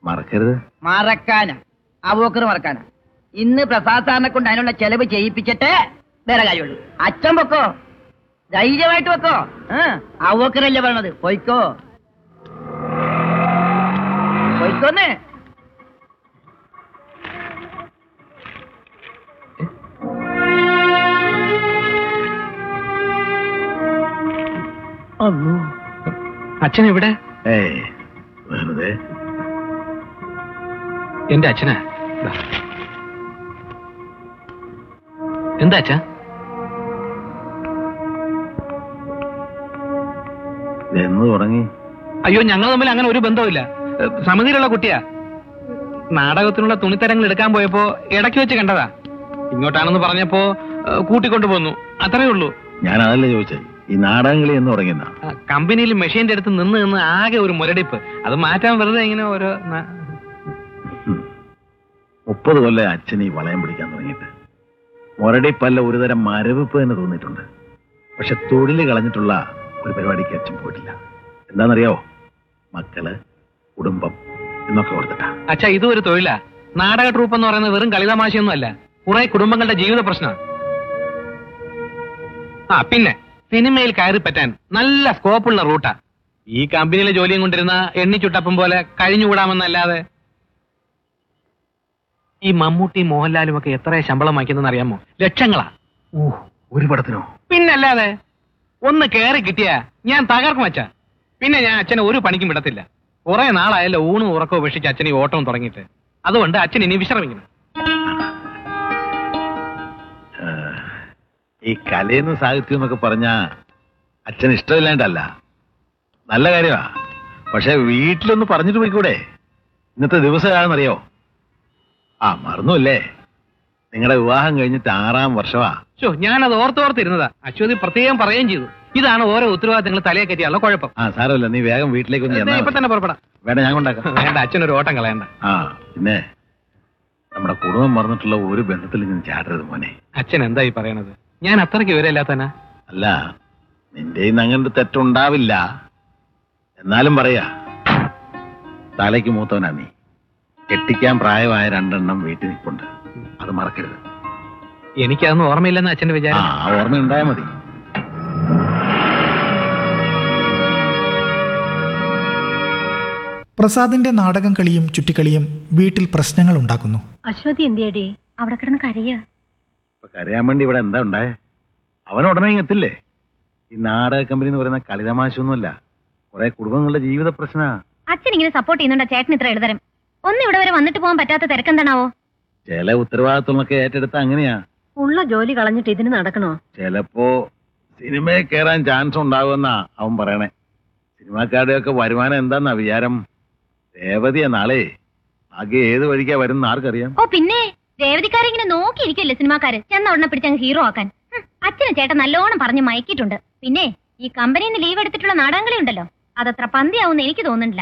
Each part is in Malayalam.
മറക്കരുത് മറക്കാനാ ആ പോക്കർ മറക്കാനാ ഇന്ന് പ്രസാദ് സാറിനെ കൊണ്ട് അതിനുള്ള ചെലവ് ചെയ്യിപ്പിച്ചിട്ട് വേറെ കാര്യമുള്ളൂ അച്ഛൻ പൊക്കോ ധൈര്യമായിട്ട് വെക്കോ ആ പോക്കറല്ലേ പറയണത് പൊയ്ക്കോ പൊയ്ക്കോന്ന് അച്ഛൻ എവിടെ ഏയ് വെറുതെ എന്റെ അച്ഛനാ ദാ. എന്താ അച്ഛാ എന്ന് തുടങ്ങി അയ്യോ ഞങ്ങൾ തമ്മിൽ അങ്ങനെ ഒരു ബന്ധവുമില്ല ഏ, സമിതിയിലുള്ള കുട്ടിയാ നാടകത്തിനുള്ള തുണിത്തരങ്ങൾ എടുക്കാൻ പോയപ്പോ ഇടയ്ക്ക് വെച്ച് കണ്ടതാ ഇങ്ങോട്ടാണെന്ന് പറഞ്ഞപ്പോ ഏ, കൂട്ടിക്കൊണ്ടു പോന്നു അത്രേ ഉള്ളൂ ഞാൻ അതല്ല ചോദിച്ചത് ഈ നാടകങ്ങളി എന്ന് തുടങ്ങിയെന്നാ ആ, കമ്പനിയിൽ മെഷീന്റെ അടുത്ത് നിന്ന് നിന്ന് ആകെ ഒരു മുരടിപ്പ് അത് മാറ്റാൻ വെറുതെ ഇങ്ങനെ ഓരോ ന- മുപ്പത് കൊല്ലം അച്ഛൻ ഈ വളയം പിടിക്കാൻ തുടങ്ങിയിട്ട് മുരടിപ്പല്ല ഒരുതരം മരവിപ്പ് തന്നെ തോന്നിയിട്ടുണ്ട് പക്ഷെ തൊഴില് കളഞ്ഞിട്ടുള്ള ഒരു പരിപാടിക്ക് അച്ഛൻ പോയിട്ടില്ല എന്താണെന്നറിയാവോ മക്കള് കുടുംബം എന്നൊക്കെ ഓർത്തിട്ടാ അച്ഛാ ഇതും ഒരു തൊഴിലാ നാടക ട്രൂപ്പ് എന്ന് പറയുന്നത് വെറും കളിതമാശയൊന്നും അല്ല കുറെ കുടുംബങ്ങളുടെ ജീവിത പ്രശ്നമാണ് ആ പിന്നെ സിനിമയിൽ കയറി പറ്റാൻ നല്ല സ്കോപ്പുള്ള റൂട്ടാ ഈ കമ്പനിയിലെ ജോലിയും കൊണ്ടിരുന്ന എണ്ണിച്ചുട്ടപ്പം പോലെ കഴിഞ്ഞുകൂടാമെന്നല്ലാതെ ഈ മമ്മൂട്ടി മോഹൻലാലും ഒക്കെ എത്ര ശമ്പളം വാങ്ങിക്കുന്ന അറിയാമോ ലക്ഷങ്ങളാ ഓ ഒരു പടത്തിനോ പിന്നല്ലാതെ ഒന്ന് കയറി കിട്ടിയാ ഞാൻ തകർക്കും അച്ഛാ പിന്നെ ഞാൻ അച്ഛനെ ഒരു പണിക്കും വിടത്തില്ല കുറെ നാളായല്ലോ ഊണും ഉറക്കവും ഉപേക്ഷിച്ച് അച്ഛൻ ഈ ഓട്ടവും തുടങ്ങിയിട്ട് അതുകൊണ്ട് അച്ഛൻ ഇനി വിശ്രമിക്കണം ആ, ഈ കലയെന്നും സാഹിത്യം എന്നൊക്കെ പറഞ്ഞ അച്ഛൻ ഇഷ്ടമില്ലാണ്ടല്ല നല്ല കാര്യമാ പക്ഷെ വീട്ടിലൊന്ന് പറഞ്ഞിട്ട് പോയിക്കൂടെ ഇന്നത്തെ ദിവസം ഏതാണെന്നറിയോ ആ മറന്നുല്ലേ നിങ്ങളുടെ വിവാഹം കഴിഞ്ഞിട്ട് ആറാം വർഷമാ ഷോ ഞാനത് ഓർത്തോർത്തിരുന്നതാ അശ്വതി പ്രത്യേകം പറയുകയും ചെയ്തു ഇതാണ് ഓരോ ഉത്തരവാദിത്തങ്ങൾ തലയെ കയറ്റിയുള്ള കുഴപ്പം ആ സാരമില്ല നീ വേഗം വീട്ടിലേക്ക് ഒന്ന് ദേ, ചെന്നാ ഇപ്പൊ മതി. തന്നെ പുറപ്പെടാം വേണ്ട ഞാൻ കൊണ്ടാക്കാം വേണ്ട അച്ഛനൊരു ഓട്ടം കളയണ്ട ആ പിന്നെ നമ്മുടെ കുടുംബം മറന്നിട്ടുള്ള ഒരു ബന്ധത്തിൽ ഞാൻ ചാടരുത് മോനെ അച്ഛൻ എന്തായി പറയണത് ഞാൻ അത്രയ്ക്ക് വിവരമില്ലാത്തനാ അല്ല നിന്റെ ഇന്ന് അങ്ങനത്തെ തെറ്റുണ്ടാവില്ല എന്നാലും പറയാ തലയ്ക്ക് മൂത്തവനാ നീ കെട്ടിക്കാൻ പ്രായമായ രണ്ടെണ്ണം വീട്ടിൽ നിൽപ്പുണ്ട് അത് മറക്കരുത് എനിക്കതൊന്നും ഓർമ്മയില്ലെന്ന് അച്ഛന്റെ ആ വിചാരം ആ ഓർമ്മ ഉണ്ടായാൽ മതി പ്രസാദിന്റെ നാടകം കളിയും ചുറ്റിക്കളിയും വീട്ടിൽ പ്രശ്നങ്ങൾ ഉണ്ടാക്കുന്നു അശ്വതി എന്തിയടി അവിടെ കിടന്ന് കരയ ഇപ്പൊ കരയാൻ വേണ്ടി ഇവിടെ എന്താ ഉണ്ടായേ അവൻ ഉടനെ ഇങ്ങ് എത്തില്ലേ ഈ നാടക കമ്പനി എന്ന് പറയുന്ന കളിതമാശൊന്നുമല്ല കുറെ കുടുംബങ്ങളുടെ ജീവിത പ്രശ്ന അച്ഛൻ ഇങ്ങനെ സപ്പോർട്ട് ചെയ്യുന്നുണ്ടോ ചേട്ടൻ ഇത്ര എഴുതരം ഒന്ന് ഇവിടെ വരെ വന്നിട്ട് പോകാൻ പറ്റാത്ത തിരക്കെന്താണാവോ ചില ഉത്തരവാദിത്വങ്ങളൊക്കെ ഏറ്റെടുത്ത അങ്ങനെയാ ഉള്ള ജോലി കളഞ്ഞിട്ട് ഇതിന് നടക്കണോ ചിലപ്പോ സിനിമയിൽ കയറാൻ ചാൻസ് ഉണ്ടാകുമെന്നാ അവൻ പറയണേ സിനിമാക്കാരുടെയൊക്കെ വരുമാനം എന്താന്നാ വിചാരം രേവതിയാ നാളെ ആകെ ഏത് വഴിക്കാ വരുന്ന ആർക്കറിയാം ഓ പിന്നെ രേവതിക്കാരെ നോക്കിയിരിക്കല്ലേ സിനിമാക്കാര് ചെന്ന ഉടനെ പിടിച്ചങ്ങ് ഹീറോ ആക്കാൻ ഹും, അച്ഛനെ ചേട്ടൻ നല്ലോണം പറഞ്ഞ് മയക്കിയിട്ടുണ്ട് പിന്നെ ഈ കമ്പനിയിൽ നിന്ന് ലീവ് എടുത്തിട്ടുള്ള നാടകങ്ങളി ഉണ്ടല്ലോ അതത്ര പന്തിയാവുന്ന എനിക്ക് തോന്നുന്നില്ല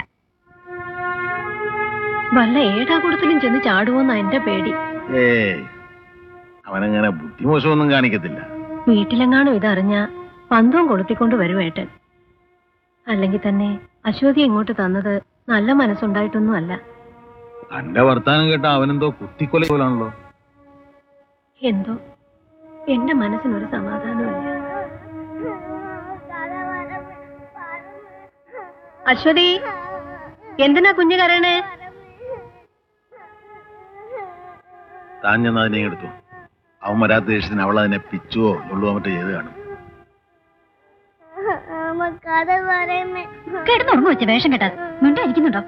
വല്ല ഏടാകൂടത്തിലും ചെന്ന് ചാടുവോന്നാ എന്റെ പേടി ഏ അവനങ്ങനെ ബുദ്ധിമോശമൊന്നും കാണിക്കത്തില്ല വീട്ടിലെങ്ങാനും ഇതറിഞ്ഞ പന്തവും കൊളുത്തിക്കൊണ്ട് വരുവേട്ടൻ അല്ലെങ്കിൽ തന്നെ അശ്വതി ഇങ്ങോട്ട് തന്നത് നല്ല മനസ്സുണ്ടായിട്ടൊന്നും അല്ല തന്റെ വർത്താനം കേട്ട അവനെന്തോ കുത്തിക്കൊല പോലാണല്ലോ എന്തോ എന്റെ മനസ്സിനൊരു സമാധാനമില്ല അശ്വതി എന്തിനാ കുഞ്ഞു കരയണേ താൻ ചെന്ന് അതിനെ എടുത്തു അവൻ വരാത്ത ദേഷ്യത്തിന് അവൾ അതിനെ പിച്ചുവോ നുള്ളുവോ മറ്റോ ചെയ്ത് കാണും കഥ പറയുന്നേ കിടന്നുറങ്ങു വെച്ച വേഷം കേട്ടാ മിണ്ടായിരിക്കുന്നുണ്ടോ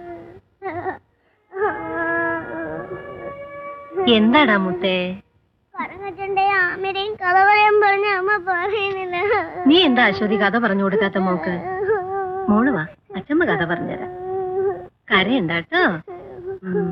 എന്താടാ മുത്തേ പറഞ്ഞിട്ടുണ്ടേ ആമരെയും കഥ പറയാൻ പറഞ്ഞ അമ്മ പറയുന്നില്ല നീ എന്താ അശ്വതി കഥ പറഞ്ഞു കൊടുക്കാത്ത മോക്ക് മോള് വാ അച്ഛമ്മ കഥ പറഞ്ഞുതരാം കരയുണ്ടാട്ടോ